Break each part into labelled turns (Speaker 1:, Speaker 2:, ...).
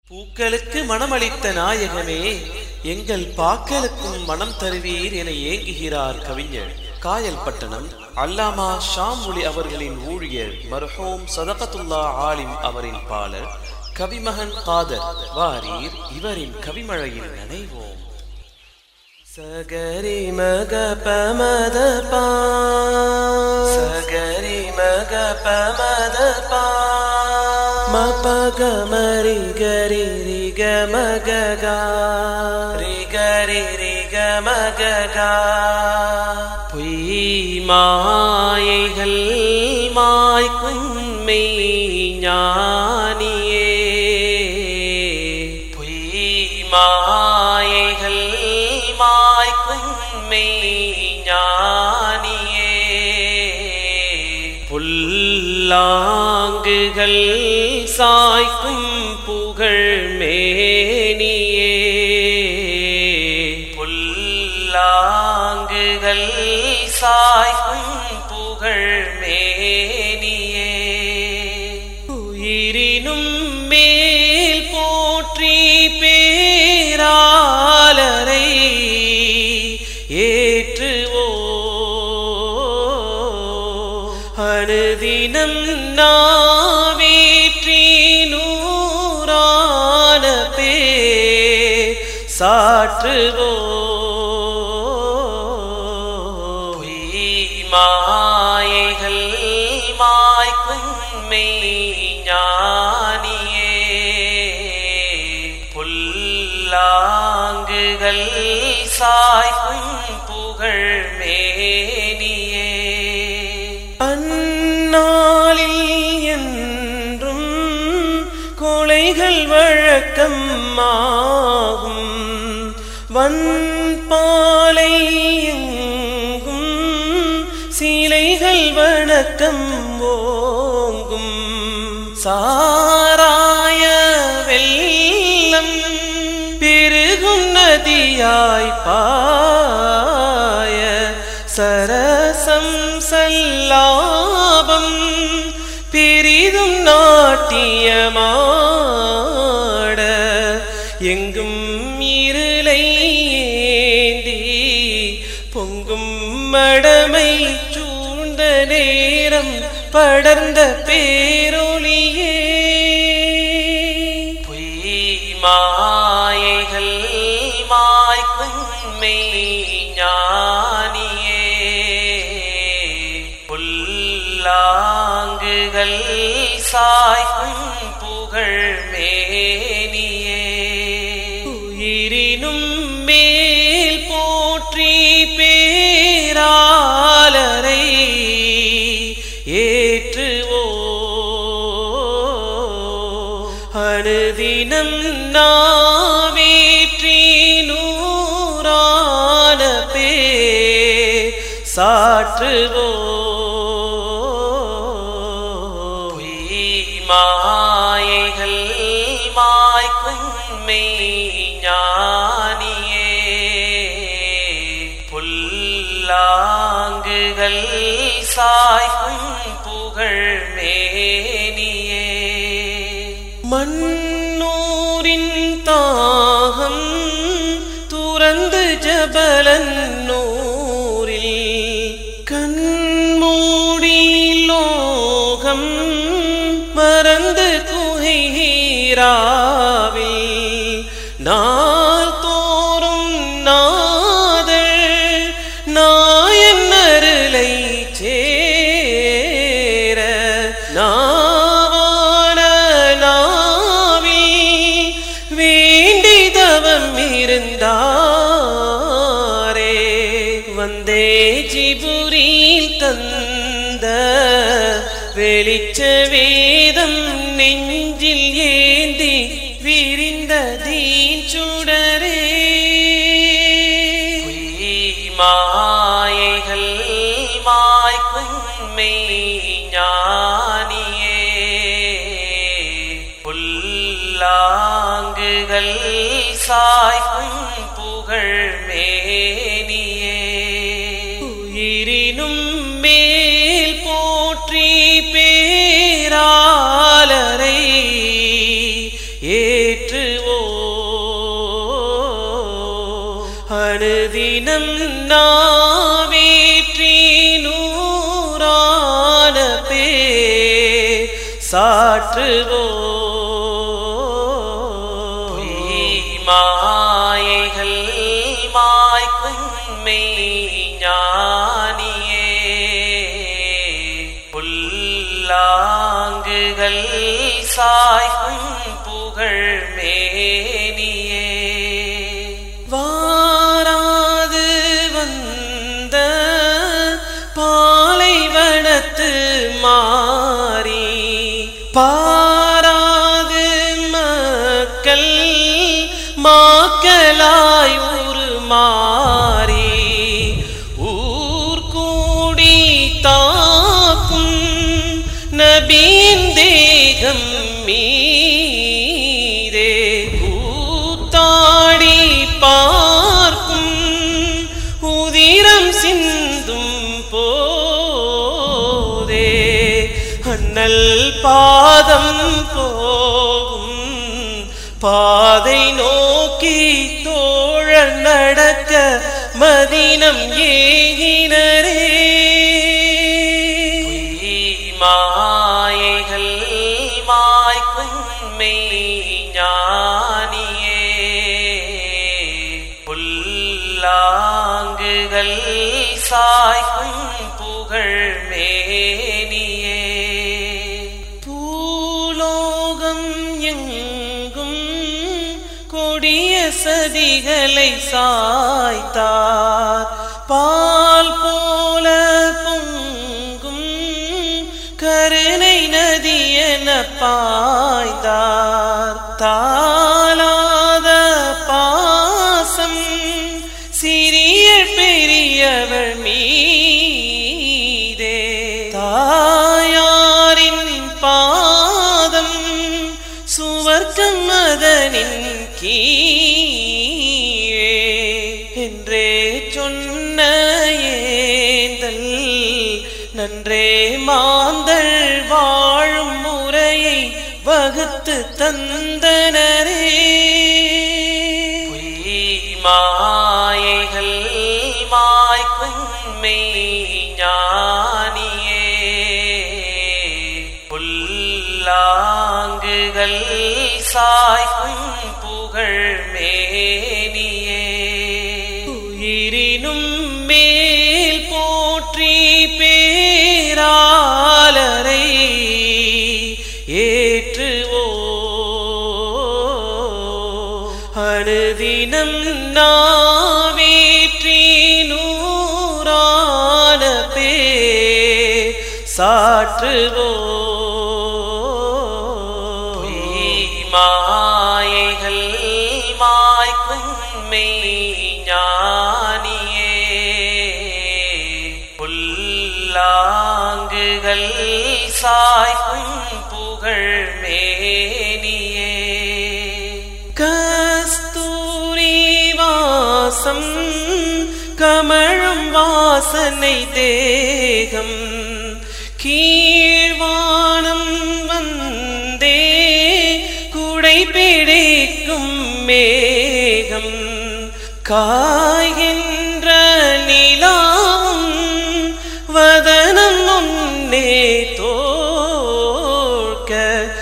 Speaker 1: பூக்களுக்கு மனமளித்த நாயகமே எங்கள் பாக்களுக்கும் மனம் தருவீர் என ஏங்குகிறார் கவிஞர் காயல் பட்டணம் அல்லாமா ஷாமுலி அவர்களின் ஊழியர் மர்ஹூம் சதகத்துல்லா ஆலிம் அவரின் பாலர் கவிமகன் காதர் வாரீர் இவரின் கவிமழையில் நனைவோம் சகரி மக பமத பா சகரி மக பமத பா மபக மரி கரி ரி க மக கா ரி கரி ரி க மக கா பொய் மாயைகள் மாய்க்கும் மெய் ஞானியே பொய் மாயைகள் மாய்க்கும் மெய் ஞானியே புல்லாங்குகள் சாய்க்கும் புகழ் மேனியே புல்லாங்குகள் சாய்க்கும் புகழ் மேனியே உயிரினும் மேல் போற்றி பேராளரை ஏற்றுவோ அனுதினம் நாவேற்றி நூறான பே சாற்றுவோ பொய் மாயைகள் மாய்க்கும் மெய் ஞானியே புல்லாங்குகள் சாய்க்கும் புகழ் மேனியே அந்நாளில் என்றும் கொலைகள் வழக்கம் ஆகும் வன்பாலை எங்கும் சிலைகள் வணக்கம் ஓங்கும் சாராய வெள்ளம் பெருகும் நதியாய் பாய சரசம் சல்லாபம் பெரிதும் நாட்டியமாட எங்கும் இருளை ஏந்தி பொங்கும் மடமை சூழ்ந்த நேரம் படர்ந்த பேரொளியே பொய் மாயைகள் மாய்க்கும் மெய் ஞானியே புல்லாங்குகள் சாய்க்கும் புகழ் மேனியே உயிரினும் மேல் போற்றி பேராளரை ஏற்றுவோ அனுதினம் நாவேற்றி நூறான பே சாற்றுவோ பொய் மாயைகள் மாய்க்கும் மெய் ஞானியே புல்லாங்குகள் சாய்க்கும் புகழ் மேனியே மண்ணூரின் தாகம் துறந்து ஜபலன் நூரில் கண்மூடி லோகம் மறந்து குகைராவில் நாள் தோறும் நாதள் நாயன் அருளை சேர நாவான நாவில் வேண்டிதவம் இருந்தாரே வந்தே ஜிபுரில் தந்த வெளிச்ச வேதம் நெஞ்சில் ஏந்தி விரிந்த தீன் சுடரே பொய் மாயைகள் மாய்க்கும் மெய் ஞானியே புல்லாங்குகள் சாய்க்கும் புகழ் மேனியே உயிரினும் மேல் போற்றி பேராளரை ஏற்று ஏற்றுவோ அனுதினம் நாவேற்றி நூறான பே சாற்றுவோ மாயைகள் மாய்க்கும் மெய்ஞானியே புல்லாங்குகள் சாய்க்கும் புகழ் மேனியே வாராது வந்த பாலைவனத்து மாறி பாராது மக்கள் மாக்களாய் ஊரு மாறி ஊர் கூடி தாக்கும் நபியின் தேகம் மீதே கூத்தாடி பார்க்கும் உதிரம் சிந்தும் போதே அண்ணல் பாதம் போகும் பாதை நோக்கி தோழ நடக்க மதினம் ஏகினரே மாயைகள் மாய்க்கும் மெய்ஞானியே புல்லாங்குகள் சாய்க்கும் புகழ் மேனியே பூலோகம் எங்கும் கொடிய சதிகளை சாய்த்தார் பால் போல பொங்கும் கருணை நதியென பாய்ந்தார் தாளாத பாசம் சிறிய பெரியவர் மீதே தாயாரின் பாதம் சுவர்க்கம் அதனின் கீழே என்றே சொன்ன ஏந்தல் நன்றே மாந்தள் வாழும் முறையை வகுத்து தந்தனரே மாயைகள் மாய்க்கும் மெய்ஞானியே புல்லாங்குகள் சாய்க்கும் புகழ் மேனியே உயிரினும் மேல் போற்றி பேராளரை ஏற்றுவோ அனுதினம் நாவேற்றி நூறான பே சாற்றுவோ மாயைகள் மாய்க்கும் மெய்ஞானியே புல்லாங்குகள் சாய்க்கும் புகழ் மேனியே கஸ்தூரி வாசம் கமழும் வாசனை தேகம் கீழ்வானம் வந்தே குடை பிடிக்கும் மேகம் காய்கின்ற நிலாவும் வதனம் முன்னே தோற்க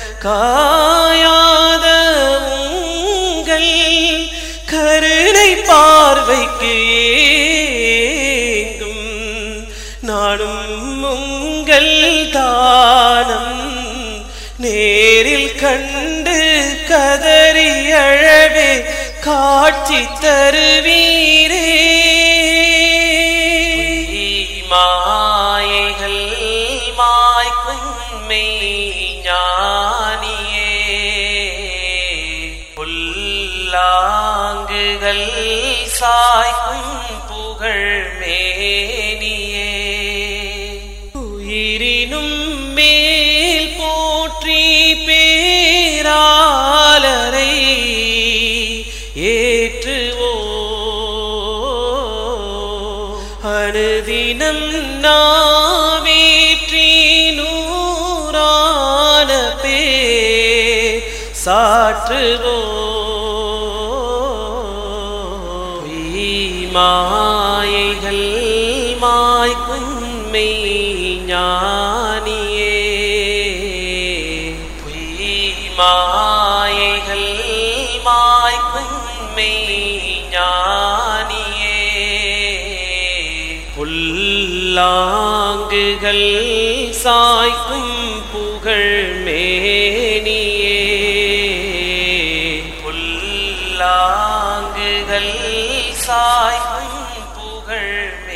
Speaker 1: காயாத உங்கள் கருணை பார்வைக்கு ஏங்கும் நானும் உங்கள் தானம் நேரில் கண்டு கதறி அழவே காட்சி தருவீரே மாயைகள் மாய்க்கும் மெய்ஞானியே புல்லாங்குகள் சாய்க்கும் புகழ் மேனியே உயிரினும் மேல் போற்றி பேராளரை ஏற்றுவோ அனுதினம் நாவேற்றி நூறான பே சாற்றுவோ சாற்றுவோம் மாயைகள் மாய்க்கும் மெய்ஞானியே பொய் மாயைகள் மாய்க்கும் மெய்ஞானியே புல்லாங்குகள் சாய்க்கும் புகழ் மேனியே புல்லாங்குகள் சாய்க்கும் புகழ்